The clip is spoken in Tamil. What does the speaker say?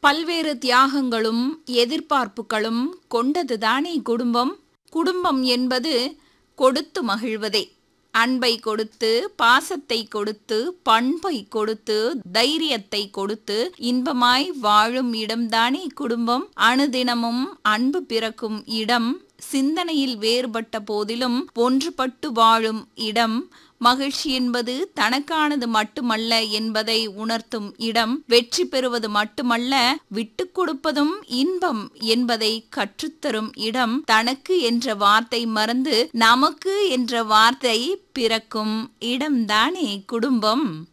பல்வேறு தியாகங்களும் எதிர்பார்ப்புகளும் கொண்டதுதானே குடும்பம் குடும்பம் என்பது கொடுத்து மகிழ்வதே அன்பை கொடுத்து பாசத்தை கொடுத்து பண்பை கொடுத்து தைரியத்தை கொடுத்து இன்பமாய் வாழும் இடம்தானே குடும்பம் அணுதினமும் அன்பு பிறக்கும் இடம் சிந்தனையில் வேறுபட்ட போதிலும் ஒன்றுபட்டு வாழும் இடம் மகிழ்ச்சி என்பது தனக்கானது மட்டுமல்ல என்பதை உணர்த்தும் இடம் வெற்றி பெறுவது மட்டுமல்ல விட்டு கொடுப்பதும் இன்பம் என்பதை கற்றுத்தரும் இடம் தனக்கு என்ற வார்த்தை மறந்து நமக்கு என்ற வார்த்தை பிறக்கும் இடம்தானே குடும்பம்